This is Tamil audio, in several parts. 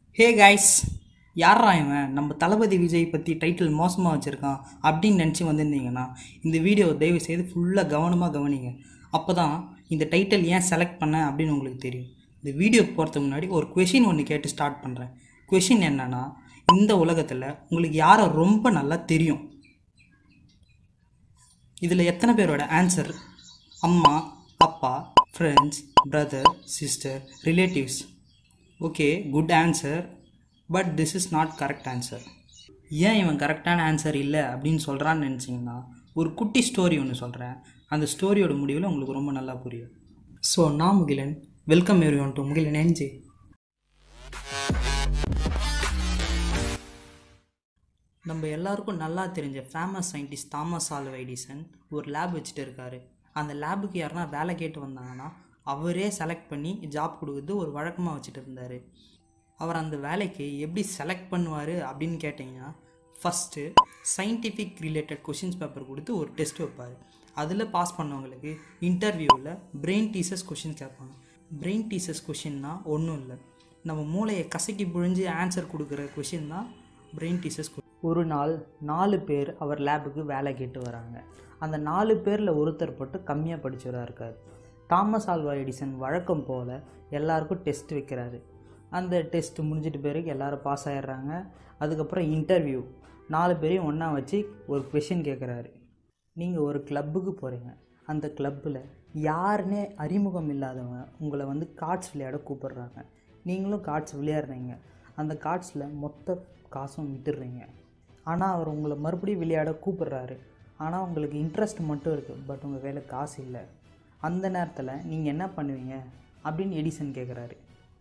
ஹே கைஸ் யாரா இவன் நம்ம தளபதி விஜய் பற்றி டைட்டில் மோசமாக வச்சுருக்கான் அப்படின்னு நினச்சி வந்திருந்தீங்கன்னா இந்த வீடியோ தயவு செய்து ஃபுல்லாக கவனமாக கவனிங்க அப்போ தான் இந்த டைட்டில் ஏன் செலக்ட் பண்ணேன் அப்படின்னு உங்களுக்கு தெரியும் இந்த வீடியோ போகிறதுக்கு முன்னாடி ஒரு கொஷின் ஒன்று கேட்டு ஸ்டார்ட் பண்ணுறேன் கொஷின் என்னன்னா இந்த உலகத்தில் உங்களுக்கு யாரை ரொம்ப நல்லா தெரியும் இதில் எத்தனை பேரோட ஆன்சர் அம்மா அப்பா friends brother sister relatives okay good answer but this is not correct answer ஏன் இவன் கரெக்டான ஆன்சர் இல்லை அப்படின்னு சொல்கிறான்னு நினச்சிங்கன்னா ஒரு குட்டி ஸ்டோரி ஒன்று சொல்கிறேன் அந்த ஸ்டோரியோட முடிவில் உங்களுக்கு ரொம்ப நல்லா புரியும் ஸோ நான் Mukilan welcome everyone to Mukilan N G எல்லாருக்கும் நல்லா தெரிஞ்ச famous scientist Thomas Alva Edison ஒரு லேப் வச்சுட்டு இருக்காரு அந்த லேபுக்கு யாருன்னா வேலை கேட்டு வந்தாங்கன்னா அவரே செலக்ட் பண்ணி ஜாப் கொடுக்குறது ஒரு வழக்கமாக வச்சுட்டு இருந்தார் அவர் அந்த வேலைக்கு எப்படி செலக்ட் பண்ணுவார் அப்படின்னு கேட்டிங்கன்னா first scientific related questions paper கொடுத்து ஒரு டெஸ்ட் வைப்பார் அதில் பாஸ் பண்ணவங்களுக்கு இன்டர்வியூவில் பிரெயின் டீசர்ஸ் கொஷின் கேட்பாங்க பிரெயின் டீசர்ஸ் கொஷின்னா ஒன்றும் இல்லை நம்ம மூளையை கசக்கி புழிஞ்சு ஆன்சர் கொடுக்குற கொஷின் தான் பிரெயின் டீசர்ஸ் ஒரு நாள் நாலு பேர் அவர் லேபுக்கு வேலை கேட்டு வராங்க அந்த நாலு பேரில் ஒருத்தர் மட்டும் கம்மியாக படிச்சவராக இருக்கார் தாமஸ் ஆல்வா எடிசன் வழக்கம் போல் எல்லாருக்கும் டெஸ்ட் வைக்கிறாரு அந்த டெஸ்ட் முடிஞ்சிட்டு பிறகு எல்லாரும் பாஸ் ஆயிடுறாங்க அதுக்கப்புறம் இன்டர்வியூ நாலு பேரையும் ஒன்றா வச்சு ஒரு கொஷின் கேட்குறாரு நீங்கள் ஒரு கிளப்புக்கு போகிறீங்க அந்த கிளப்பில் யாருனே அறிமுகம் இல்லாதவங்க உங்களை வந்து கார்ட்ஸ் விளையாட கூப்பிடுறாங்க நீங்களும் கார்ட்ஸ் விளையாடுறீங்க அந்த கார்ட்ஸில் மொத்த காசும் விட்டுடுறீங்க ஆனால் அவர் உங்களை மறுபடியும் விளையாட கூப்பிடுறாரு ஆனால் உங்களுக்கு இன்ட்ரெஸ்ட் மட்டும் இருக்குது பட் உங்கள் கையில் காசு இல்லை அந்த நேரத்தில் நீங்கள் என்ன பண்ணுவீங்க அப்படின்னு எடிசன் கேட்குறாரு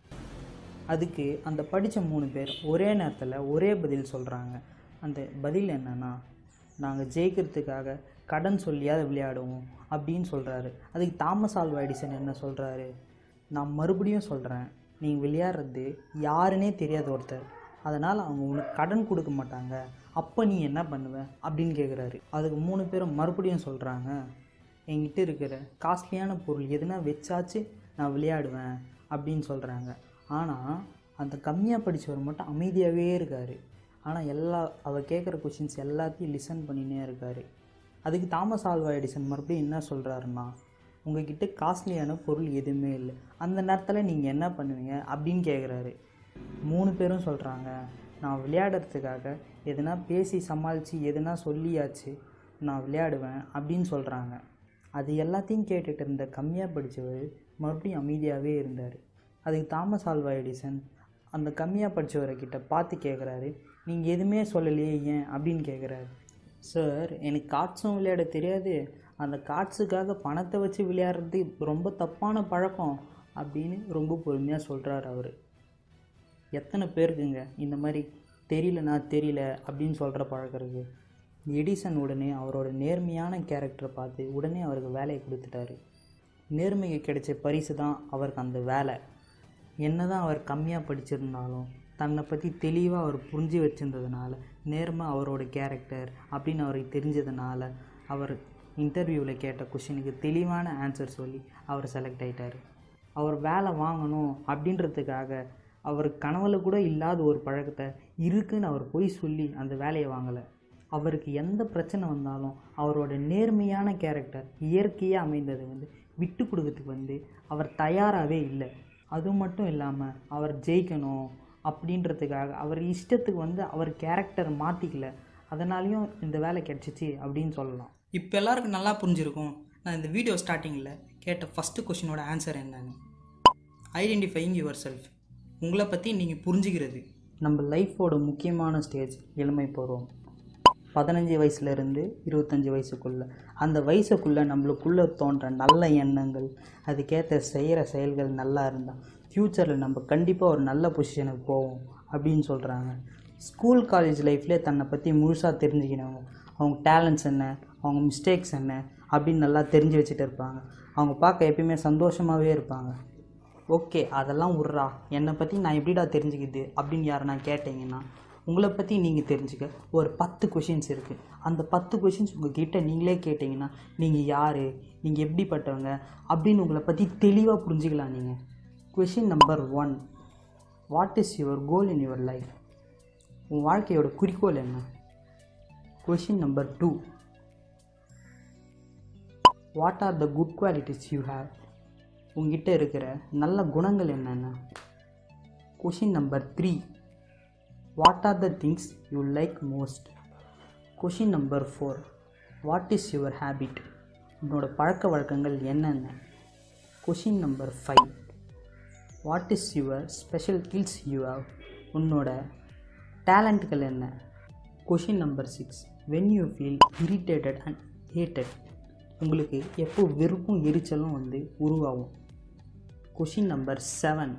அதுக்கு அந்த படித்த மூணு பேர் ஒரே நேரத்தில் ஒரே பதில் சொல்கிறாங்க அந்த பதில் என்னென்னா நாங்கள் ஜெயிக்கிறதுக்காக கடன் சொல்லியாவது விளையாடுவோம் அப்படின்னு சொல்கிறாரு அதுக்கு தாமஸ் ஆல்வா எடிசன் என்ன சொல்கிறாரு நான் மறுபடியும் சொல்கிறேன் நீங்கள் விளையாடுறது யாருன்னே தெரியாத ஒருத்தர் அதனால் அவங்க உனக்கு கடன் கொடுக்க மாட்டாங்க அப்போ நீ என்ன பண்ணுவ அப்படின்னு கேட்குறாரு அதுக்கு மூணு பேரும் மறுபடியும் சொல்கிறாங்க என்கிட்ட இருக்கிற காஸ்ட்லியான பொருள் எதுனா வச்சாச்சு நான் விளையாடுவேன் அப்படின்னு சொல்கிறாங்க ஆனால் அந்த கம்மியாக படித்தவர் மட்டும் அமைதியாகவே இருக்கார் ஆனால் எல்லா அவர் கேட்குற கொஷின்ஸ் எல்லாத்தையும் லிசன் பண்ணினே இருக்கார் அதுக்கு தாமஸ் ஆல்வா எடிசன் மறுபடியும் என்ன சொல்கிறாருன்னா உங்ககிட்ட காஸ்ட்லியான பொருள் எதுவுமே இல்லை அந்த நேரத்தில் நீங்கள் என்ன பண்ணுவீங்க அப்படின்னு கேட்குறாரு மூணு பேரும் சொல்கிறாங்க நான் விளையாடுறதுக்காக எதுனா பேசி சமாளித்து எதுனா சொல்லியாச்சு நான் விளையாடுவேன் அப்படின்னு சொல்கிறாங்க அது எல்லாத்தையும் கேட்டுட்டு இருந்த கம்மியாக படித்தவர் மறுபடியும் அமைதியாகவே இருந்தார் அதுக்கு தாமஸ் ஆல்வா எடிசன் அந்த கம்மியாக படித்தவர்கிட்ட பார்த்து கேட்குறாரு நீங்கள் எதுவுமே சொல்லலையே ஏன் அப்படின்னு கேட்குறாரு சார் எனக்கு கார்ட்ஸும் விளையாட தெரியாது அந்த கார்ட்ஸுக்காக பணத்தை வச்சு விளையாடுறது ரொம்ப தப்பான பழக்கம் அப்படின்னு ரொம்ப பொறுமையாக சொல்கிறார் அவர் எத்தனை பேருக்குங்க இந்த மாதிரி தெரியலனா தெரியல அப்படின்னு சொல்கிற பழக்கம் இருக்குது எடிசன் உடனே அவரோட நேர்மையான கேரக்டரை பார்த்து உடனே அவருக்கு வேலையை கொடுத்துட்டாரு நேர்மைக்கு கிடைச்ச பரிசு தான் அவருக்கு அந்த வேலை என்ன தான் அவர் கம்மியாக படிச்சிருந்தாலும் தன்னை பற்றி தெளிவாக அவர் புரிஞ்சு வச்சிருந்ததுனால நேர்மை அவரோட கேரக்டர் அப்படின்னு அவருக்கு தெரிஞ்சதுனால அவர் இன்டர்வியூவில் கேட்ட கொஷினுக்கு தெளிவான ஆன்சர் சொல்லி அவர் செலக்ட் ஆகிட்டார் அவர் வேலை வாங்கணும் அப்படின்றதுக்காக அவர் கனவுல கூட இல்லாத ஒரு பழக்கத்தை இருக்குன்னு அவர் பொய் சொல்லி அந்த வேலையை வாங்கலை அவருக்கு எந்த பிரச்சனை வந்தாலும் அவரோட நேர்மையான கேரக்டர் இயற்கையாக அமைந்தது வந்து விட்டு கொடுக்கறதுக்கு வந்து அவர் தயாராகவே இல்லை அது மட்டும் இல்லாமல் அவர் ஜெயிக்கணும் அப்படின்றதுக்காக அவர் இஷ்டத்துக்கு வந்து அவர் கேரக்டர் மாற்றிக்கல அதனாலையும் இந்த வேலை கிடச்சிச்சு அப்படின்னு சொல்லலாம் இப்போ எல்லாருக்கும் நல்லா புரிஞ்சிருக்கும் நான் இந்த வீடியோ ஸ்டார்டிங்கில் கேட்ட ஃபஸ்ட்டு கொஷினோட ஆன்சர் என்னன்னு ஐடென்டிஃபையிங் யுவர் செல்ஃப் உங்களை பற்றி நீங்கள் புரிஞ்சுக்கிறது நம்ம லைஃபோட முக்கியமான ஸ்டேஜ் இளமை பருவம் பதினஞ்சு வயசுலேருந்து இருபத்தஞ்சி வயசுக்குள்ளே அந்த வயசுக்குள்ளே நம்மளுக்குள்ளே தோன்ற நல்ல எண்ணங்கள் அதுக்கேற்ற செய்கிற செயல்கள் நல்லா இருந்தால் ஃப்யூச்சரில் நம்ம கண்டிப்பாக ஒரு நல்ல பொசிஷனுக்கு போவோம் அப்படின்னு சொல்கிறாங்க ஸ்கூல் காலேஜ் லைஃப்லேயே தன்னை பற்றி முழுசாக தெரிஞ்சுக்கினவங்க அவங்க டேலண்ட்ஸ் என்ன அவங்க மிஸ்டேக்ஸ் என்ன அப்படின்னு நல்லா தெரிஞ்சு வச்சுட்டு இருப்பாங்க அவங்க பார்க்க எப்பயுமே சந்தோஷமாகவே இருப்பாங்க ஓகே அதெல்லாம் விட்றா என்னை பற்றி நான் எப்படிடா தெரிஞ்சுக்கிது அப்படின்னு யாரை நான் கேட்டிங்கன்னா உங்களை பற்றி நீங்கள் தெரிஞ்சுக்க ஒரு பத்து கொஷின்ஸ் இருக்குது அந்த பத்து கொஷின்ஸ் உங்கள் கிட்ட நீங்களே கேட்டிங்கன்னா நீங்கள் யார் நீங்கள் எப்படிப்பட்டவங்க அப்படின்னு உங்களை பற்றி தெளிவாக புரிஞ்சுக்கலாம் நீங்கள் question number one what is your goal in your life உன் வாழ்க்கையோட குறிக்கோள் என்ன question number two what are the good qualities you have உங்ககிட்ட இருக்கிற நல்ல குணங்கள் என்னென்ன question number three what are the things you like most question number four what is your habit உன்னோட பழக்க வழக்கங்கள் என்னென்ன question number five what is your special skills you have உன்னோட டேலண்ட்கள் என்ன question number six when you feel irritated and hated உங்களுக்கு எப்போ வெறுப்பும் எரிச்சலும் வந்து உருவாகும் question number seven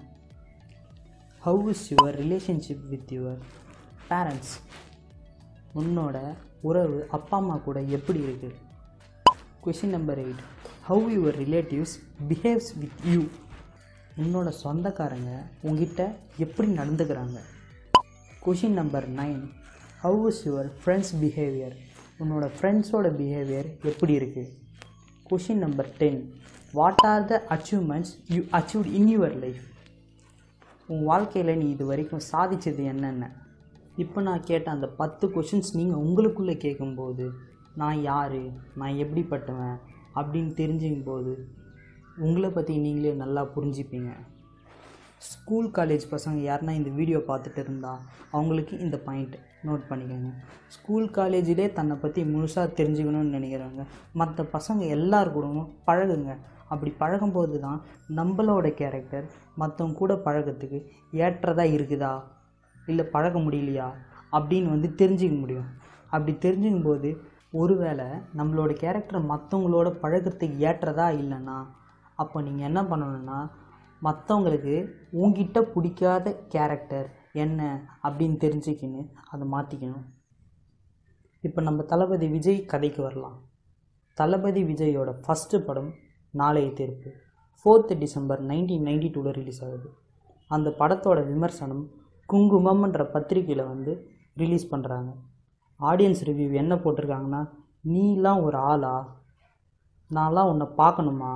how is your relationship with your parents உன்னோட உறவு அப்பா அம்மா கூட எப்படி இருக்குது question number eight how your relatives behaves with you உன்னோட சொந்தக்காரங்க உங்ககிட்ட எப்படி நடந்துக்கிறாங்க question number nine how is your friends behaviour உன்னோட ஃப்ரெண்ட்ஸோட பிஹேவியர் எப்படி இருக்குது question number ten what are the achievements you achieve in your life உன் வாழ்க்கையில் நீ இது வரைக்கும் சாதிச்சது என்னென்ன இப்போ நான் கேட்ட அந்த பத்து கொஷின்ஸ் நீங்கள் உங்களுக்குள்ளே கேட்கும்போது நான் யார் நான் எப்படிப்பட்டவன் அப்படின்னு தெரிஞ்சுக்கும் போது உங்களை பற்றி நீங்களே நல்லா புரிஞ்சுப்பீங்க ஸ்கூல் காலேஜ் பசங்க யாருன்னா இந்த வீடியோ பார்த்துட்டு இருந்தால் அவங்களுக்கு இந்த பாயிண்ட் நோட் பண்ணிக்கோங்க ஸ்கூல் காலேஜிலே தன்னை பற்றி முழுசாக தெரிஞ்சுக்கணும்னு நினைக்கிறவங்க மற்ற பசங்க எல்லார் கூடவும் பழகுங்க அப்படி பழகும்போது தான் நம்மளோட கேரக்டர் மற்றவங்க கூட பழகிறதுக்கு ஏற்றதாக இருக்குதா இல்லை பழக முடியலையா அப்படின்னு வந்து தெரிஞ்சுக்க முடியும் அப்படி தெரிஞ்சுக்கும் போது ஒருவேளை நம்மளோட கேரக்டர் மற்றவங்களோட பழகிறதுக்கு ஏற்றதா இல்லைன்னா அப்போ நீங்கள் என்ன பண்ணணும்னா மற்றவங்களுக்கு உங்ககிட்ட பிடிக்காத கேரக்டர் என்ன அப்படின்னு தெரிஞ்சுக்கின்னு அதை மாற்றிக்கணும் இப்போ நம்ம தளபதி விஜய் கதைக்கு வரலாம் தளபதி விஜயோட ஃபஸ்ட்டு படம் Naalaiya Theerpu fourth December nineteen ninety டூவில் ரிலீஸ் ஆகுது அந்த படத்தோட விமர்சனம் குங்குமம்ன்ற பத்திரிக்கையில் வந்து ரிலீஸ் பண்ணுறாங்க ஆடியன்ஸ் ரிவ்யூ என்ன போட்டிருக்காங்கன்னா நீலாம் ஒரு ஆளா நான்லாம் உன்னை பார்க்கணுமா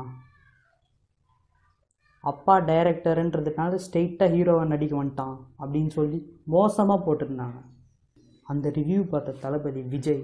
அப்பா டைரக்டருன்றதுனால ஸ்ட்ரெயிட்டாக ஹீரோவை நடிக்க வந்துட்டான் அப்படின்னு சொல்லி மோசமாக போட்டிருந்தாங்க அந்த ரிவ்யூ பார்த்த தளபதி விஜய்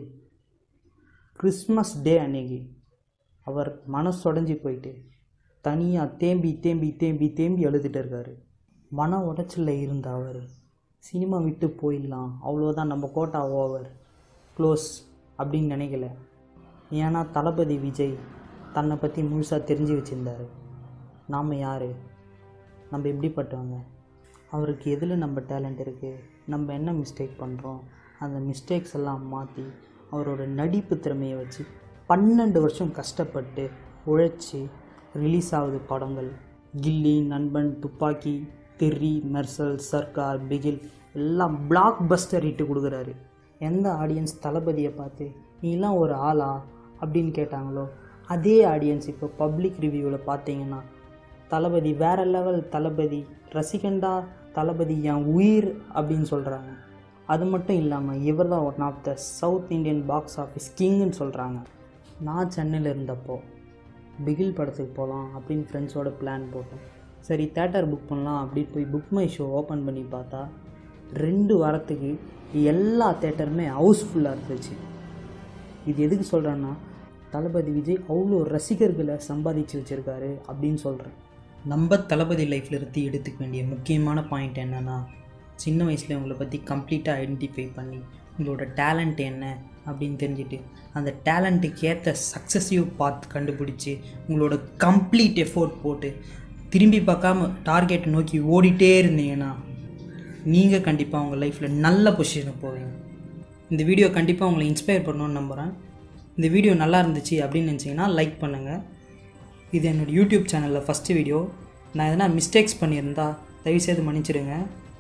கிறிஸ்மஸ் டே அன்னைக்கு அவர் மனசுடைஞ்சி போயிட்டு தனியாக தேம்பி தேம்பி தேம்பி தேம்பி அழுதுட்டு இருக்காரு மன உடைச்சலில் இருந்த அவர் சினிமா விட்டு போயிடலாம் அவ்வளோதான் நம்ம கோட்டா ஓவர் க்ளோஸ் அப்படின்னு நினைக்கல ஏன்னா தளபதி விஜய் தன்னை பற்றி முழுசாக தெரிஞ்சு வச்சுருந்தாரு நாம் யார் நம்ம எப்படிப்பட்டவங்க அவருக்கு எதில் நம்ம டேலண்ட் இருக்குது நம்ம என்ன மிஸ்டேக் பண்ணுறோம் அந்த மிஸ்டேக்ஸ் எல்லாம் மாற்றி அவரோட நடிப்பு திறமையை வச்சு பன்னெண்டு வருஷம் கஷ்டப்பட்டு உழைச்சி ரிலீஸ் ஆகுது படங்கள் கில்லி நண்பன் துப்பாக்கி தெர்ரி மெர்சல் சர்க்கார் பிகில் எல்லாம் பிளாக் பஸ்டர் ஹிட்டு கொடுக்குறாரு எந்த ஆடியன்ஸ் தளபதியை பார்த்து நீலாம் ஒரு ஆளா அப்படின்னு கேட்டாங்களோ அதே ஆடியன்ஸ் இப்போ பப்ளிக் ரிவ்யூவில் பார்த்தீங்கன்னா தளபதி வேற லெவல் தளபதி ரசிகண்டா தளபதி என் உயிர் அப்படின்னு சொல்கிறாங்க அது மட்டும் இல்லாமல் இவர் தான் one of the South Indian box office கிங்குன்னு சொல்கிறாங்க நான் சென்னையில் இருந்தப்போ பிகில் படத்துக்கு போகலாம் அப்படின்னு ஃப்ரெண்ட்ஸோட பிளான் போட்டோம் சரி தேட்டர் புக் பண்ணலாம் அப்படின்னு போய் புக் மை ஷோ ஓப்பன் பண்ணி பார்த்தா ரெண்டு வாரத்துக்கு எல்லா தேட்டருமே ஹவுஸ்ஃபுல்லாக இருந்துச்சு இது எதுக்கு சொல்கிறேன்னா தளபதி விஜய் அவ்வளோ ரசிகர்களை சம்பாதிச்சு வச்சுருக்காரு அப்படின்னு சொல்கிறேன் நம்ம தளபதி லைஃப்பில் இருந்து எடுத்துக்க வேண்டிய முக்கியமான பாயிண்ட் என்னென்னா சின்ன வயசில் உங்களை பற்றி கம்ப்ளீட்டாக ஐடென்டிஃபை பண்ணி உங்களோட டேலண்ட் என்ன அப்படின்னு தெரிஞ்சுட்டு அந்த டேலண்ட்டுக்கு ஏற்ற சக்ஸஸிவ் பாத் கண்டுபிடிச்சி உங்களோட கம்ப்ளீட் எஃபோர்ட் போட்டு திரும்பி பார்க்காம டார்கெட் நோக்கி ஓடிட்டே இருந்தீங்கன்னா நீங்கள் கண்டிப்பாக உங்கள் லைஃப்பில் நல்ல பொசிஷனுக்கு போவீங்க இந்த வீடியோ கண்டிப்பாக உங்களை இன்ஸ்பயர் பண்ணணும்னு நம்புகிறேன் இந்த வீடியோ நல்லா இருந்துச்சு அப்படின்னு நினச்சிங்கன்னா லைக் பண்ணுங்கள் இது என்னோடய யூடியூப் சேனலில் ஃபஸ்ட்டு வீடியோ நான் எதனா மிஸ்டேக்ஸ் பண்ணியிருந்தா தயவுசெய்து மன்னிச்சிடுங்க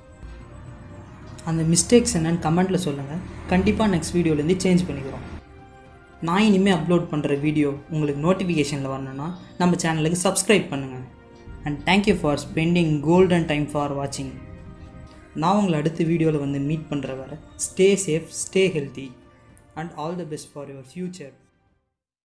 அந்த மிஸ்டேக்ஸ் என்னன்னு கமெண்ட்டில் சொல்லுங்கள் கண்டிப்பாக நெக்ஸ்ட் வீடியோலேருந்து சேஞ்ச் பண்ணிக்கிறோம் நான் இனிமேல் அப்லோட் பண்ணுற வீடியோ உங்களுக்கு நோட்டிஃபிகேஷனில் வரணும்னா நம்ம சேனலுக்கு சப்ஸ்கிரைப் பண்ணுங்கள் and thank you for spending golden time for வாட்சிங் நான் உங்களை அடுத்த வீடியோவில் வந்து மீட் பண்ணுற வரை stay safe stay healthy and all the best for your future